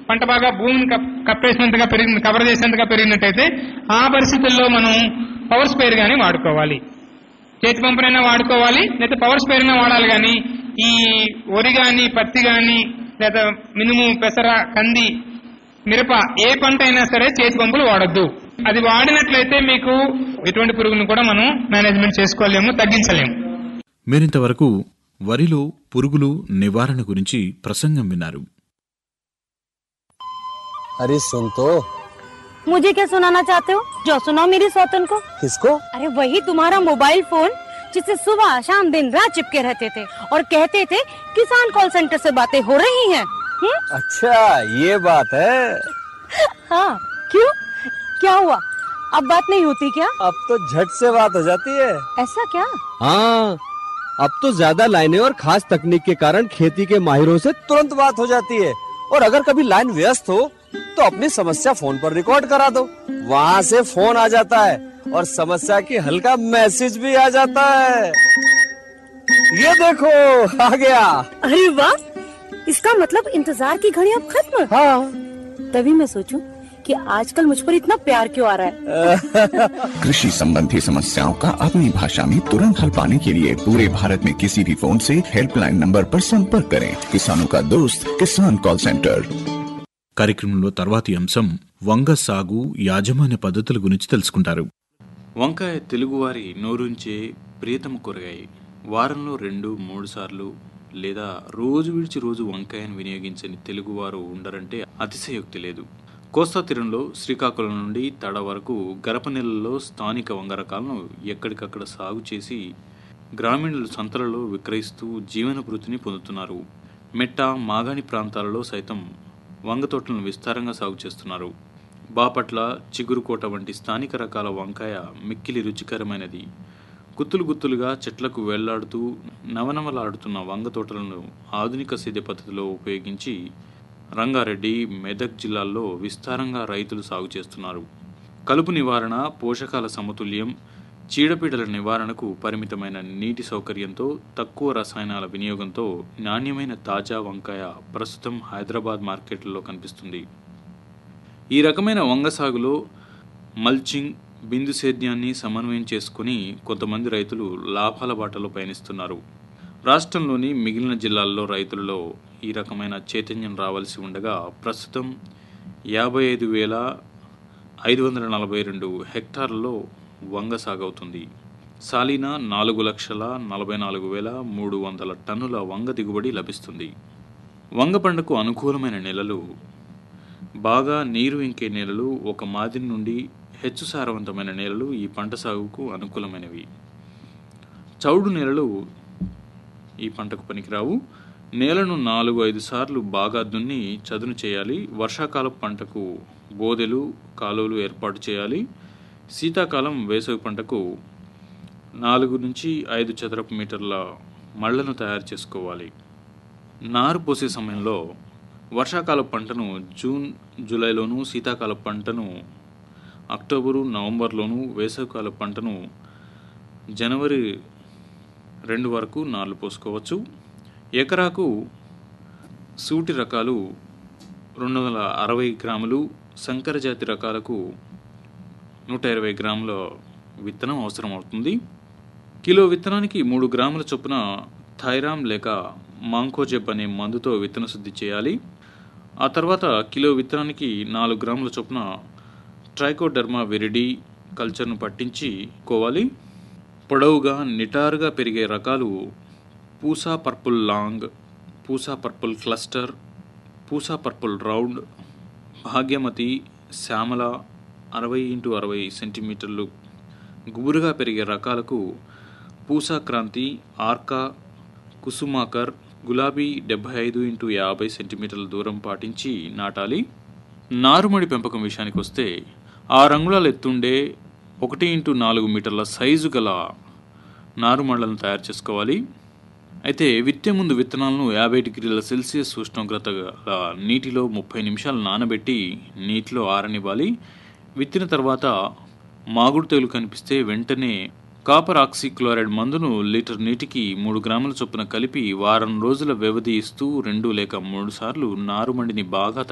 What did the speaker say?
పంట బాగా భూమిని కప్- కప్పేసినంతగా పెరిగి కవర్ చేసినంతగా పెరిగినట్టయితే ఆ పరిస్థితుల్లో మనం పవర్ స్పేర్ గానీ వాడుకోవాలి చేతి పంపునైనా వాడుకోవాలి లేదా పవర్ స్పేర్ అయినా వాడాలి కానీ ఈ వరి గాని పత్తి గాని లేదా మినుము పెసర కంది మిరప ఏ పంట అయినా సరే చేతి పంపులు వాడొద్దు అది వాడినట్లయితే మీకు ఎటువంటి పురుగును కూడా మనం మేనేజ్మెంట్ చేసుకోలేము తగ్గించలేము మీరింతవరకు వరిలో పురుగులు నివారణ గురించి ప్రసంగం విన్నారు अरे सुन तो मुझे क्या सुनाना चाहते हो जो सुनाओ मेरी सौतन को किसको अरे वही तुम्हारा मोबाइल फोन जिससे सुबह शाम दिन रात चिपके रहते थे और कहते थे किसान कॉल सेंटर से बातें हो रही हैं हम्म? अच्छा ये बात है हाँ क्यों क्या हुआ अब बात नहीं होती क्या अब तो झट से बात हो जाती है ऐसा क्या हाँ अब तो ज्यादा लाइनें और खास तकनीक के कारण खेती के माहिरों से तुरंत बात हो जाती है और अगर कभी लाइन व्यस्त हो तो अपनी समस्या फोन पर रिकॉर्ड करा दो वहाँ से फोन आ जाता है और समस्या की हल का मैसेज भी आ जाता है ये देखो आ गया अरे वाह इसका मतलब इंतजार की घड़ी अब खत्म हाँ तभी मैं सोचूं कि आजकल मुझ पर इतना प्यार क्यों आ रहा है कृषि संबंधी समस्याओं का अपनी भाषा में तुरंत हल पाने के लिए पूरे भारत में किसी भी फोन से हेल्पलाइन नंबर पर संपर्क करें किसानों का दोस्त किसान कॉल सेंटर కార్యక్రమంలో తర్వాతి అంశం వంగ సాగు యాజమాన్య పద్ధతుల గురించి తెలుసుకుంటారు వంకాయ తెలుగువారి నోరుంచే ప్రియతమ కూరగాయ వారంలో రెండు మూడు సార్లు లేదా రోజు విడిచి రోజు వంకాయను వినియోగించని తెలుగువారు ఉండరంటే అతిశయోక్తి లేదు కోస్తా తీరంలో శ్రీకాకుళం నుండి తడ వరకు గరప నెలల్లో స్థానిక వంగ రకాలను ఎక్కడికక్కడ సాగు చేసి గ్రామీణులు సంతలలో విక్రయిస్తూ జీవన వృత్తిని పొందుతున్నారు మెట్ట మాగాణి ప్రాంతాలలో సైతం వంగ తోటలను విస్తారంగా సాగు చేస్తున్నారు బాపట్ల చిగురుకోట వంటి స్థానిక రకాల వంకాయ మిక్కిలి రుచికరమైనది గుత్తులు గుత్తులుగా చెట్లకు వేళ్లాడుతూ నవనవలాడుతున్న వంగ తోటలను ఆధునిక సేద్య పద్ధతిలో ఉపయోగించి రంగారెడ్డి మెదక్ జిల్లాల్లో విస్తారంగా రైతులు సాగు చేస్తున్నారు కలుపు నివారణ పోషకాల సమతుల్యం చీడపీడల నివారణకు పరిమితమైన నీటి సౌకర్యంతో తక్కువ రసాయనాల వినియోగంతో నాణ్యమైన తాజా వంకాయ ప్రస్తుతం హైదరాబాద్ మార్కెట్లలో కనిపిస్తుంది ఈ రకమైన వంగ సాగులో మల్చింగ్ బిందు సేద్యాన్ని సమన్వయం చేసుకుని కొంతమంది రైతులు లాభాల బాటలో పయనిస్తున్నారు రాష్ట్రంలోని మిగిలిన జిల్లాల్లో రైతులలో ఈ రకమైన చైతన్యం రావాల్సి ఉండగా ప్రస్తుతం యాభై ఐదు వేల ఐదు వందల నలభై రెండు హెక్టార్లలో వంగ సాగవుతుంది సాలీనా నాలుగు లక్షల నలభై నాలుగు వేల మూడు వందల టన్నుల వంగ దిగుబడి లభిస్తుంది వంగ పంటకు అనుకూలమైన నెలలు బాగా నీరు ఇంకే నేలలు ఒక మాదిరి నుండి హెచ్చు సారవంతమైన నేలలు ఈ పంట సాగుకు అనుకూలమైనవి చౌడు నేలలు ఈ పంటకు పనికిరావు నేలను నాలుగు ఐదు సార్లు బాగా దున్ని చదును చేయాలి వర్షాకాల పంటకు బోదెలు కాలువలు ఏర్పాటు చేయాలి శీతాకాలం వేసవి పంటకు నాలుగు నుంచి ఐదు చదరపు మీటర్ల మళ్లను తయారు చేసుకోవాలి నారు పోసే సమయంలో వర్షాకాల పంటను జూన్ జూలైలోను శీతాకాల పంటను అక్టోబరు నవంబర్లోను వేసవికాల పంటను జనవరి రెండు వరకు నార్లు పోసుకోవచ్చు ఎకరాకు సూటి రకాలు రెండు వందల అరవై గ్రాములు సంకర జాతి రకాలకు నూట ఇరవై గ్రాముల విత్తనం అవసరం అవుతుంది కిలో విత్తనానికి మూడు గ్రాముల చొప్పున థైరామ్ లేక మాంకోజెబ్ అనే మందుతో విత్తన శుద్ధి చేయాలి ఆ తర్వాత కిలో విత్తనానికి నాలుగు గ్రాముల చొప్పున ట్రైకోడర్మా విరిడి కల్చర్ను పట్టించి కోవాలి పొడవుగా నిటారుగా పెరిగే రకాలు Pusa purple long Pusa purple cluster Pusa purple round Bhagyamati Shyamala అరవై ఇంటూ అరవై సెంటీమీటర్లు గుబురుగా పెరిగే రకాలకు పూసా క్రాంతి ఆర్కా కుసుమాకర్ గులాబీ డెబ్బై ఐదు ఇంటూ యాభై సెంటీమీటర్ల దూరం పాటించి నాటాలి నారుమడి పెంపకం విషయానికి వస్తే ఆ రంగుళాలు ఎత్తుండే ఒకటి ఇంటూ నాలుగు మీటర్ల సైజు గల నారుమళ్లను తయారు చేసుకోవాలి అయితే విత్తే ముందు విత్తనాలను యాభై డిగ్రీల సెల్సియస్ ఉష్ణోగ్రత గల నీటిలో ముప్పై నిమిషాలు నానబెట్టి నీటిలో ఆరనివ్వాలి విత్తిన తర్వాత మాగుడు తెగులు కనిపిస్తే వెంటనే కాపర్ ఆక్సిక్లోరైడ్ మందును లీటర్ నీటికి మూడు గ్రాముల చొప్పున కలిపి వారం రోజుల వ్యవధి ఇస్తూ రెండు లేక మూడు సార్లు నారుమడిని బాగా